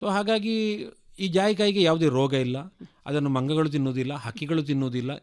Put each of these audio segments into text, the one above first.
So ಹಾಗಾಗಿ ಈ ಜಾಯಿಕಾಯಿಗೆ ಯಾವುದೇ ರೋಗ ಇಲ್ಲ ಅದನ್ನು ಮಂಗಗಳು ತಿನ್ನುವುದಿಲ್ಲ ಹಕ್ಕಿಗಳು ತಿನ್ನುವುದಿಲ್ಲ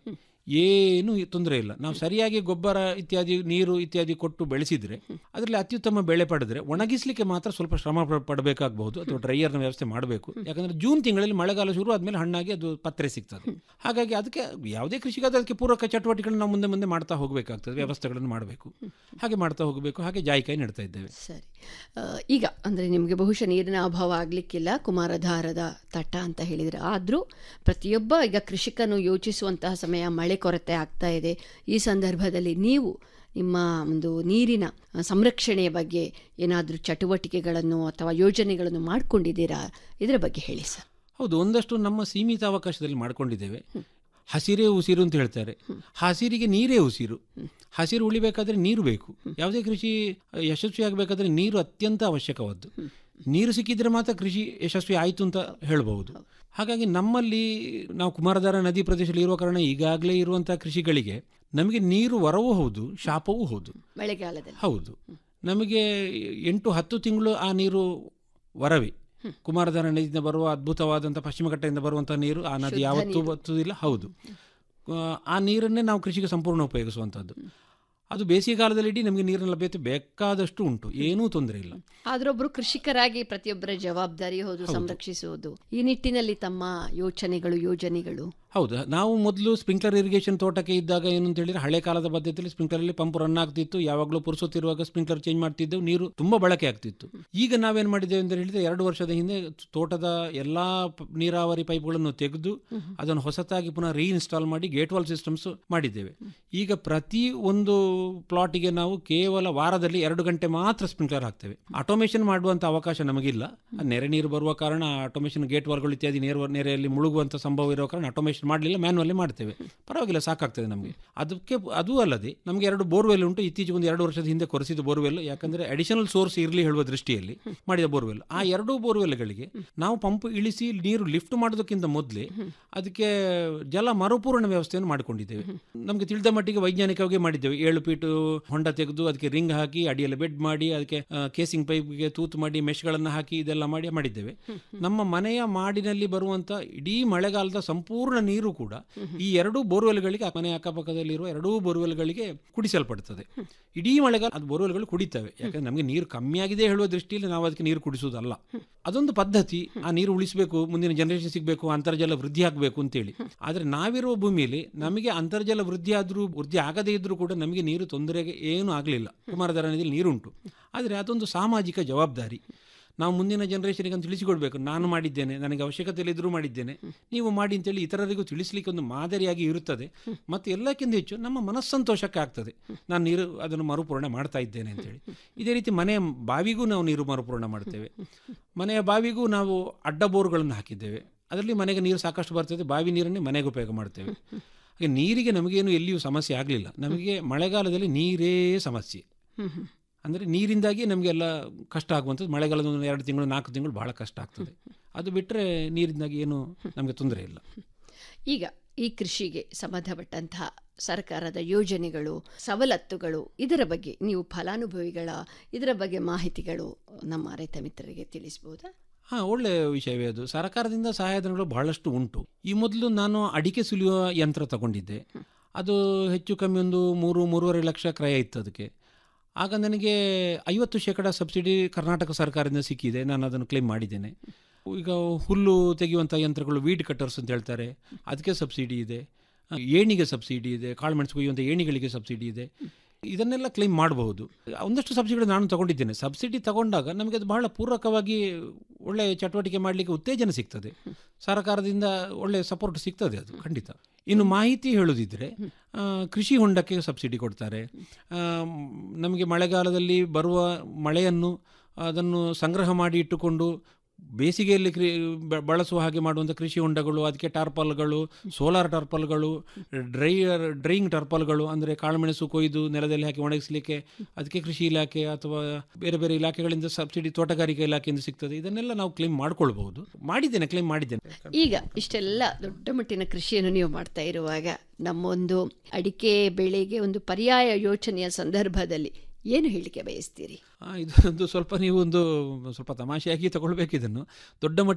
ಏನು ತೊಂದರೆ ಇಲ್ಲ ನಾವು ಸರಿಯಾಗಿ ಗೊಬ್ಬರ ಇತ್ಯಾದಿ ನೀರು ಇತ್ಯಾದಿ ಕೊಟ್ಟು ಬೆಳೆಸಿದ್ರೆ ಅದರಲ್ಲಿ ಅತ್ಯುತ್ತಮ ಬೆಳೆ ಪಡೆದ್ರೆ ಒಣಗಿಸ್ಲಿಕ್ಕೆ ಮಾತ್ರ ಸ್ವಲ್ಪ ಶ್ರಮ ಪ- ಪಡಬೇಕಾಗಬಹುದು ಅಥವಾ ಡ್ರೈಯರ್ನ ವ್ಯವಸ್ಥೆ ಮಾಡಬೇಕು ಯಾಕಂದ್ರೆ ಜೂನ್ ತಿಂಗಳಲ್ಲಿ ಮಳೆಗಾಲ ಶುರು ಆದ್ಮೇಲೆ ಹಣ್ಣಾಗಿ ಅದು ಪತ್ರೆ ಸಿಗ್ತದೆ ಹಾಗಾಗಿ ಅದಕ್ಕೆ ಯಾವುದೇ ಕೃಷಿಗಾದ ಅದಕ್ಕೆ ಪೂರಕ ಚಟುವಟಿಕೆಗಳನ್ನ ನಾವು ಮುಂದೆ ಮುಂದೆ ಮಾಡ್ತಾ ಹೋಗಬೇಕಾಗ್ತದೆ ವ್ಯವಸ್ಥೆಗಳನ್ನು ಮಾಡಬೇಕು ಹಾಗೆ ಮಾಡ್ತಾ ಹೋಗಬೇಕು ಹಾಗೆ ಜಾಯಿಕಾಯಿ ನೆಡ್ತಾ ಇದ್ದೇವೆ ಸರಿ ಆ, ಈಗ ಅಂದರೆ ನಿಮಗೆ ಬಹುಶಃ ನೀರಿನ ಅಭಾವ ಆಗಲಿಕ್ಕಿಲ್ಲ ಕುಮಾರಧಾರದ ತಟ ಅಂತ ಹೇಳಿದರೆ ಆದರೂ ಪ್ರತಿಯೊಬ್ಬ ಈಗ ಕೃಷಿಕನು ಯೋಚಿಸುವಂತಹ ಸಮಯ ಮಳೆ ಕೊರತೆ ಆಗ್ತಾ ಇದೆ ಈ ಸಂದರ್ಭದಲ್ಲಿ ನೀವು ನಿಮ್ಮ ಒಂದು ನೀರಿನ ಆ, ಸಂರಕ್ಷಣೆಯ ಬಗ್ಗೆ ಏನಾದರೂ ಚಟುವಟಿಕೆಗಳನ್ನು ಅಥವಾ ಯೋಜನೆಗಳನ್ನು ಮಾಡಿಕೊಂಡಿದ್ದೀರಾ ಇದರ ಬಗ್ಗೆ ಹೇಳಿ ಸರ್ ಹೌದು ಒಂದಷ್ಟು ನಮ್ಮ ಸೀಮಿತ ಅವಕಾಶದಲ್ಲಿ ಮಾಡ್ಕೊಂಡಿದ್ದೇವೆ ಹಸಿರೇ ಉಸಿರು ಅಂತ ಹೇಳ್ತಾರೆ ಹಸಿರಿಗೆ ನೀರೇ ಉಸಿರು ಹಸಿರು ಉಳಿಬೇಕಾದ್ರೆ ನೀರು ಬೇಕು ಯಾವುದೇ ಕೃಷಿ ಯಶಸ್ವಿ ಆಗಬೇಕಾದ್ರೆ ನೀರು ಅತ್ಯಂತ ಅವಶ್ಯಕವಾದ್ದು ನೀರು ಸಿಕ್ಕಿದ್ರೆ ಮಾತ್ರ ಕೃಷಿ ಯಶಸ್ವಿ ಆಯಿತು ಅಂತ ಹೇಳ್ಬಹುದು ಹಾಗಾಗಿ ನಮ್ಮಲ್ಲಿ ನಾವು ಕುಮಾರಧಾರ ನದಿ ಪ್ರದೇಶದಲ್ಲಿ ಇರುವ ಕಾರಣ ಈಗಾಗಲೇ ಇರುವಂತಹ ಕೃಷಿಗಳಿಗೆ ನಮಗೆ ನೀರು ವರವೂ ಹೌದು ಶಾಪವೂ ಹೌದು ಮಳೆಗಾಲದಲ್ಲಿ ಹೌದು ನಮಗೆ ಎಂಟು ಹತ್ತು ತಿಂಗಳು ಆ ನೀರು ವರವೇ ಕುಮಾರಧಾರ ನದಿಯಿಂದ ಬರುವ ಅದ್ಭುತವಾದಂಥ ಪಶ್ಚಿಮ ಘಟ್ಟದಿಂದ ಬರುವಂಥ ನೀರು ಆ ನದಿ ಶುದ್ಧ ಯಾವತ್ತೂ ನೀರು. ಬತ್ತುವುದಿಲ್ಲ ಹೌದು ಆ, ಆ ನೀರನ್ನೇ ನಾವು ಕೃಷಿಗೆ ಸಂಪೂರ್ಣ ಉಪಯೋಗಿಸುವಂಥದ್ದು ಅದು ಬೇಸಿಗೆಗಾಲದಲ್ಲಿ ಇಡೀ ನಮಗೆ ನೀರಿನ ಲಭ್ಯತೆ ಬೇಕಾದಷ್ಟು ಉಂಟು ಏನೂ ತೊಂದರೆ ಇಲ್ಲ ಆದ್ರೊಬ್ರು ಕೃಷಿಕರಾಗಿ ಪ್ರತಿಯೊಬ್ಬರ ಜವಾಬ್ದಾರಿ ಹೌದು ಸಂರಕ್ಷಿಸುವುದು ಈ ನಿಟ್ಟಿನಲ್ಲಿ ತಮ್ಮ ಯೋಚನೆಗಳು ಯೋಜನೆಗಳು ಹೌದು ನಾವು ಮೊದಲು ಸ್ಪ್ರಿಂಕ್ಲರ್ ಇರಿಗೇಷನ್ ತೋಟಕ್ಕೆ ಇದ್ದಾಗ ಏನು ಅಂತ ಹೇಳಿದ್ರೆ ಹಳೆ ಕಾಲದ ಪದ್ಧತಿಯಲ್ಲಿ ಸ್ಪ್ರಿಂಕ್ಲರಲ್ಲಿ ಪಂಪ್ ರನ್ ಆಗ್ತಿತ್ತು ಯಾವಾಗಲೂ ಪುರುಸೊತ್ತಿರುವಾಗ ಸ್ಪ್ರಿಂಕ್ಲರ್ ಚೇಂಜ್ ಮಾಡ್ತಿದ್ದೆವು ನೀರು ತುಂಬಾ ಬಳಕೆ ಆಗ್ತಿತ್ತು ಈಗ ನಾವೇನು ಮಾಡಿದ್ದೇವೆ ಅಂತ ಹೇಳಿದ್ರೆ ಎರಡು ವರ್ಷದ ಹಿಂದೆ ತೋಟದ ಎಲ್ಲಾ ಪ- ನೀರಾವರಿ ಪೈಪ್ಗಳನ್ನು ತೆಗೆದು ಅದನ್ನು ಹೊಸತಾಗಿ ಪುನಃ ರೀಇನ್ಸ್ಟಾಲ್ ಮಾಡಿ ಗೇಟ್ ವಾಲ್ ಸಿಸ್ಟಮ್ಸ್ ಮಾಡಿದ್ದೇವೆ ಈಗ ಪ್ರತಿ ಒಂದು ಪ್ಲಾಟಿಗೆ ನಾವು ಕೇವಲ ವಾರದಲ್ಲಿ ಎರಡು ಗಂಟೆ ಮಾತ್ರ ಸ್ಪ್ರಿಂಕ್ಲರ್ ಹಾಕ್ತೇವೆ ಆಟೋಮೇಷನ್ ಮಾಡುವಂತ ಅವಕಾಶ ನಮಗಿಲ್ಲ ಆ ನೆರೆ ನೀರು ಬರುವ ಕಾರಣ ಆಟೋಮೇಷನ್ ಗೇಟ್ ವಾಲ್ಗಳು ಇತ್ಯಾದಿ ನೇರ ನೆರೆಯಲ್ಲಿ ಮುಳುಗುವಂತ ಸಂಭವ ಇರೋ ಕಾರಣ ಆಟೋಮೇಷನ್ ಮಾಡಲಿಲ್ಲ ಮ್ಯಾನ್ಯಲಿ ಮಾಡ್ತೇವೆ ಪರವಾಗಿಲ್ಲ ಸಾಕಾಗ್ತದೆ ನಮಗೆ ಅದಕ್ಕೆ ಅದು ಅಲ್ಲದೆ ನಮಗೆ ಎರಡು ಬೋರ್ವೆಲ್ ಉಂಟು ಇತ್ತೀಚೆಗೆ ಒಂದು ಎರಡು ವರ್ಷದ ಹಿಂದೆ ಕೊರೆಸಿದ ಬೋರ್ವೆಲ್ ಯಾಕಂದ್ರೆ ಅಡಿಷನಲ್ ಸೋರ್ಸ್ ಇರಲಿ ಹೇಳುವ ದೃಷ್ಟಿಯಲ್ಲಿ ಮಾಡಿದ ಬೋರ್ವೆಲ್ ಆ ಎರಡೂ ಬೋರ್ವೆಲ್ಗಳಿಗೆ ನಾವು ಪಂಪ್ ಇಳಿಸಿ ನೀರು ಲಿಫ್ಟ್ ಮಾಡೋದಕ್ಕಿಂತ ಮೊದಲೇ ಅದಕ್ಕೆ ಜಲ ಮರುಪೂರಣ ವ್ಯವಸ್ಥೆಯನ್ನು ಮಾಡಿಕೊಂಡಿದ್ದೇವೆ ನಮಗೆ ತಿಳಿದ ಮಟ್ಟಿಗೆ ವೈಜ್ಞಾನಿಕವಾಗಿ ಮಾಡಿದ್ದೇವೆ ಏಳು ಫೀಟು ಹೊಂಡ ತೆಗೆದು ಅದಕ್ಕೆ ರಿಂಗ್ ಹಾಕಿ ಅಡಿಯಲ್ಲಿ ಬೆಡ್ ಮಾಡಿ ಅದಕ್ಕೆ ಕೇಸಿಂಗ್ ಪೈಪ್ಗೆ ತೂತು ಮಾಡಿ ಮೆಶ್ಗಳನ್ನು ಹಾಕಿ ಇದೆಲ್ಲ ಮಾಡಿ ಮಾಡಿದ್ದೇವೆ ನಮ್ಮ ಮನೆಯ ಮಾಡಿನಲ್ಲಿ ಬರುವಂತ ಇಡೀ ಮಳೆಗಾಲದ ಸಂಪೂರ್ಣ ನೀರು ಕೂಡ ಈ ಎರಡೂ ಬೋರ್ವೆಲ್ಗಳಿಗೆ ಆ ಮನೆಯ ಅಕ್ಕಪಕ್ಕದಲ್ಲಿರುವ ಎರಡೂ ಬೋರ್ವೆಲ್ಗಳಿಗೆ ಕುಡಿಸಲ್ಪಡ್ತದೆ ಇಡೀ ಮಳೆಗಾಲ ಅದು ಬೋರ್ವೆಲ್ಗಳು ಕುಡಿತವೆ ಯಾಕಂದ್ರೆ ನಮಗೆ ನೀರು ಕಮ್ಮಿ ಆಗಿದೆ ಹೇಳುವ ದೃಷ್ಟಿಯಲ್ಲಿ ನಾವು ಅದಕ್ಕೆ ನೀರು ಕುಡಿಸುವುದಲ್ಲ ಅದೊಂದು ಪದ್ಧತಿ ಆ ನೀರು ಉಳಿಸಬೇಕು ಮುಂದಿನ ಜನರೇಷನ್ ಸಿಗಬೇಕು ಅಂತರ್ಜಲ ವೃದ್ಧಿ ಆಗಬೇಕು ಅಂತೇಳಿ ಆದರೆ ನಾವಿರುವ ಭೂಮಿಯಲ್ಲಿ ನಮಗೆ ಅಂತರ್ಜಲ ವೃದ್ಧಿ ಆದರೂ ವೃದ್ಧಿ ಆಗದೇ ಇದ್ರೂ ಕೂಡ ನಮಗೆ ನೀರು ತೊಂದರೆಗೆ ಏನೂ ಆಗಲಿಲ್ಲ ಕುಮಾರಧಾರ ನದಿಯಲ್ಲಿ ನೀರುಂಟು ಆದರೆ ಅದೊಂದು ಸಾಮಾಜಿಕ ಜವಾಬ್ದಾರಿ ನಾವು ಮುಂದಿನ ಜನರೇಷನ್ಗೆ ಅಂತ ತಿಳಿಸಿಕೊಡ್ಬೇಕು ನಾನು ಮಾಡಿದ್ದೇನೆ ನನಗೆ ಅವಶ್ಯಕತೆ ಇದ್ರೂ ಮಾಡಿದ್ದೇನೆ ನೀವು ಮಾಡಿ ಅಂತೇಳಿ ಇತರರಿಗೂ ತಿಳಿಸ್ಲಿಕ್ಕೆ ಒಂದು ಮಾದರಿಯಾಗಿ ಇರುತ್ತದೆ ಮತ್ತು ಎಲ್ಲಕ್ಕಿಂತ ಹೆಚ್ಚು ನಮ್ಮ ಮನಸ್ಸಂತೋಷಕ್ಕೆ ಆಗ್ತದೆ ನಾನು ನೀರು ಅದನ್ನು ಮರುಪೂರ್ಣ ಮಾಡ್ತಾ ಇದ್ದೇನೆ ಅಂತೇಳಿ ಇದೇ ರೀತಿ ಮನೆಯ ಬಾವಿಗೂ ನಾವು ನೀರು ಮರುಪೂರ್ಣ ಮಾಡ್ತೇವೆ ಮನೆಯ ಬಾವಿಗೂ ನಾವು ಅಡ್ಡ ಬೋರ್ಗಳನ್ನು ಹಾಕಿದ್ದೇವೆ ಅದರಲ್ಲಿ ಮನೆಗೆ ನೀರು ಸಾಕಷ್ಟು ಬರ್ತದೆ ಬಾವಿ ನೀರನ್ನೇ ಮನೆಗೆ ಉಪಯೋಗ ಮಾಡ್ತೇವೆ ಹಾಗೆ ನೀರಿಗೆ ನಮಗೇನು ಎಲ್ಲಿಯೂ ಸಮಸ್ಯೆ ಆಗಲಿಲ್ಲ ನಮಗೆ ಮಳೆಗಾಲದಲ್ಲಿ ನೀರೇ ಸಮಸ್ಯೆ ಅಂದರೆ ನೀರಿಂದಾಗಿ ನಮಗೆಲ್ಲ ಕಷ್ಟ ಆಗುವಂಥದ್ದು ಮಳೆಗಾಲದ ಒಂದು ಎರಡು ತಿಂಗಳು ನಾಲ್ಕು ತಿಂಗಳು ಬಹಳ ಕಷ್ಟ ಆಗ್ತದೆ ಅದು ಬಿಟ್ಟರೆ ನೀರಿಂದಾಗಿ ಏನು ನಮಗೆ ತೊಂದರೆ ಇಲ್ಲ ಈಗ ಈ ಕೃಷಿಗೆ ಸಂಬಂಧಪಟ್ಟಂತಹ ಸರ್ಕಾರದ ಯೋಜನೆಗಳು ಸವಲತ್ತುಗಳು ಇದರ ಬಗ್ಗೆ ನೀವು ಫಲಾನುಭವಿಗಳ ಇದರ ಬಗ್ಗೆ ಮಾಹಿತಿಗಳು ನಮ್ಮ ರೈತ ಮಿತ್ರರಿಗೆ ತಿಳಿಸ್ಬೋದಾ ಹಾಂ ಒಳ್ಳೆಯ ವಿಷಯವೇ ಅದು ಸರ್ಕಾರದಿಂದ ಸಹಾಯಧನಗಳು ಬಹಳಷ್ಟು ಉಂಟು ಈ ಮೊದಲು ನಾನು ಅಡಿಕೆ ಸುಲಿಯುವ ಯಂತ್ರ ತಗೊಂಡಿದ್ದೆ ಅದು ಹೆಚ್ಚು ಕಮ್ಮಿ ಒಂದು ಮೂರು ಮೂರುವರೆ ಲಕ್ಷ ಕ್ರಯ ಇತ್ತು ಅದಕ್ಕೆ ಆಗ ನನಗೆ ಐವತ್ತು ಶೇಕಡ ಸಬ್ಸಿಡಿ ಕರ್ನಾಟಕ ಸರ್ಕಾರದಿಂದ ಸಿಕ್ಕಿದೆ ನಾನು ಅದನ್ನು ಕ್ಲೇಮ್ ಮಾಡಿದ್ದೇನೆ ಈಗ ಹುಲ್ಲು ತೆಗೆಯುವಂಥ ಯಂತ್ರಗಳು ವೀಡ್ ಕಟ್ಟರ್ಸ್ ಅಂತ ಹೇಳ್ತಾರೆ ಅದಕ್ಕೆ ಸಬ್ಸಿಡಿ ಇದೆ ಏಣಿಗೆ ಸಬ್ಸಿಡಿ ಇದೆ ಕಾಳುಮೆಣಸು ಕೊಯ್ಯುವಂಥ ಏಣಿಗಳಿಗೆ ಸಬ್ಸಿಡಿ ಇದೆ ಇದನ್ನೆಲ್ಲ ಕ್ಲೈಮ್ ಮಾಡಬಹುದು ಒಂದಷ್ಟು ಸಬ್ಸಿಡಿಗಳು ನಾನು ತಗೊಂಡಿದ್ದೇನೆ ಸಬ್ಸಿಡಿ ತಗೊಂಡಾಗ ನಮಗೆ ಅದು ಬಹಳ ಪೂರಕವಾಗಿ ಒಳ್ಳೆ ಚಟುವಟಿಕೆ ಮಾಡಲಿಕ್ಕೆ ಉತ್ತೇಜನ ಸಿಗ್ತದೆ ಸರ್ಕಾರದಿಂದ ಒಳ್ಳೆ ಸಪೋರ್ಟ್ ಸಿಗ್ತದೆ ಅದು ಖಂಡಿತ ಇನ್ನು ಮಾಹಿತಿ ಹೇಳುದಿದ್ರೆ ಆ, ಕೃಷಿ ಹೊಂಡಕ್ಕೆ ಸಬ್ಸಿಡಿ ಕೊಡ್ತಾರೆ ಆ, ನಮಗೆ ಮಳೆಗಾಲದಲ್ಲಿ ಬರುವ ಮಳೆಯನ್ನು ಅದನ್ನು ಸಂಗ್ರಹ ಮಾಡಿ ಇಟ್ಟುಕೊಂಡು ಬೇಸಿಗೆಯಲ್ಲಿ ಕ್ರಿ ಬ- ಬಳಸುವ ಹಾಗೆ ಮಾಡುವಂಥ ಕೃಷಿ ಹೊಂಡಗಳು ಅದಕ್ಕೆ ಟಾರ್ಪಲ್ಗಳು ಸೋಲಾರ್ ಟಾರ್ಪಲ್ಗಳು ಡ್ರೈಯರ್ ಡ್ರೈಯಿಂಗ್ ಟಾರ್ಪಲ್ಗಳು ಅಂದರೆ ಕಾಳುಮೆಣಸು ಕೊಯ್ದು ನೆಲದಲ್ಲಿ ಹಾಕಿ ಒಣಗಿಸಲಿಕ್ಕೆ ಅದಕ್ಕೆ ಕೃಷಿ ಇಲಾಖೆ ಅಥವಾ ಬೇರೆ ಬೇರೆ ಇಲಾಖೆಗಳಿಂದ ಸಬ್ಸಿಡಿ ತೋಟಗಾರಿಕೆ ಇಲಾಖೆಯಿಂದ ಸಿಗ್ತದೆ ಇದನ್ನೆಲ್ಲ ನಾವು ಕ್ಲೇಮ್ ಮಾಡ್ಕೊಳ್ಬಹುದು ಮಾಡಿದ್ದೇನೆ ಕ್ಲೇಮ್ ಮಾಡಿದ್ದೇನೆ ಈಗ ಇಷ್ಟೆಲ್ಲ ದೊಡ್ಡ ಮಟ್ಟಿನ ಕೃಷಿಯನ್ನು ನೀವು ಮಾಡ್ತಾ ಇರುವಾಗ ನಮ್ಮೊಂದು ಅಡಿಕೆ ಬೆಳೆಗೆ ಒಂದು ಪರ್ಯಾಯ ಯೋಚನೆಯ ಸಂದರ್ಭದಲ್ಲಿ ಏನು ಹೇಳಲಿಕ್ಕೆ ಬಯಸ್ತೀರಿ ಆ, ಇದು ಒಂದು ಸ್ವಲ್ಪ ನೀವು ಒಂದು ಸ್ವಲ್ಪ ತಮಾಷೆಯಾಗಿ ತಗೊಳ್ಬೇಕು ಇದನ್ನು ದೊಡ್ಡ